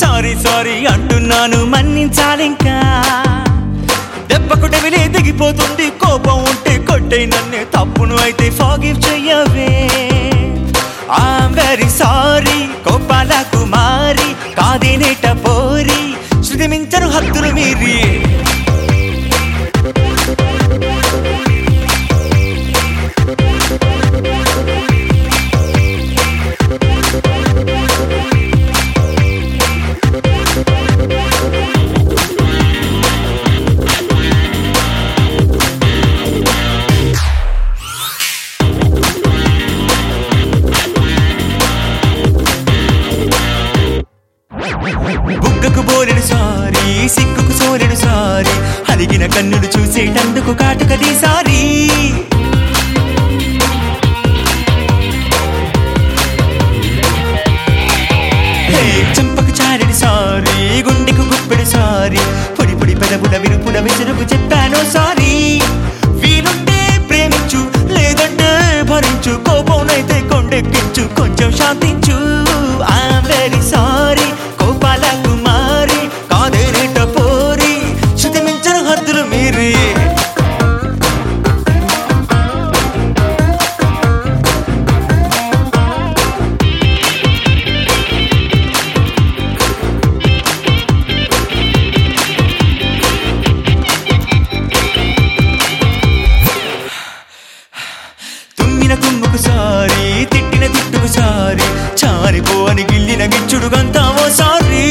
Sorry sorry అంటున్నాను మన్నించాలింకా దెబ్బకు డెవిలే దిగిపోతుంది కోపం ఉంటే కొట్టే నన్ను తప్పును అయితే ఫాగివ్ చెయ్యవే ఐఎమ్ వెరీ సారీ కోపాల కుమారి కాదేనేట పోరి శృతి మించను హద్దులు మీరి బుగ్గకు బోలెడు సారీ సిగ్గుకు సోలెడు సారీ అలిగిన కన్నులు చూసేటందుకు కాటుకది సారీ హే, చెంపకు చారెడు సారీ గుండెకు గుప్పెడు సారీ పొడి పొడి పెదవుల విరుపుల విసురుకు చెప్పాను సారీ వీలుంటే ప్రేమించు లేదంటే భరించు కోపంనైతే కొండెక్కించు కొంచెం శాంతించు ఐఎమ్ వెరీ సారీ కోపాల కుమారి కాదేనేట పోరి శృతి మించిన హద్దులు మీరి తుమ్మిన తుమ్ముకు సారీ తిట్టిన తిట్టుకు సారీ చారిపో అని గిల్లిన గిచ్చుడు గంతావో సారీ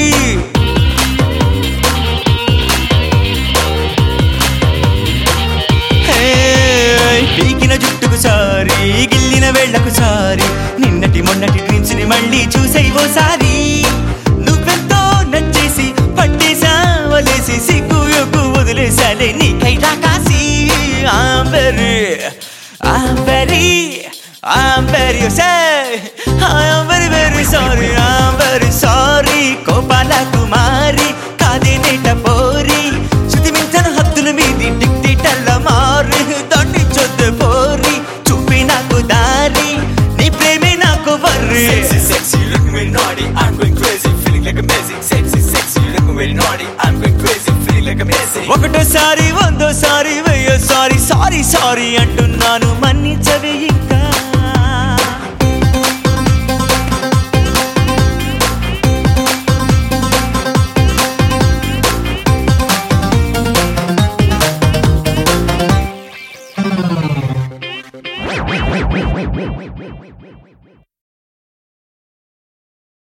హే, పీకిన జుట్టుకు సారీ గిల్లిన వేళ్లకు సారీ నిన్నటి మొన్నటి డ్రీమ్స్ ని మళ్ళీ చూసేవో సారీ నువ్వెంతో నచ్చేసి పట్టేసా వలేసి సిగ్గు యొగ్గు వదిలేసాలే నీకై రాకాసి I'm very, I'm very, I'm very say I am very very sorry I'm very sorry కోపాల కుమారి కాదే నేట పోరి శృతి మించన హద్దుల మీది టిక్టిటల్ల మారి దాన్ని చొద్దు పోరి చూపి నాకు దారి నీ ప్రేమే నాకు worry Sexy, sexy, you looking really naughty. I'm going crazy, feeling like amazing. Sexy, sexy, you looking really naughty. I'm going crazy, feeling like amazing. ఒకటోసారి వందోసారి వెయ్యోసారి సారీ సారీ అంటున్నాను మన్నించవే ఇంకా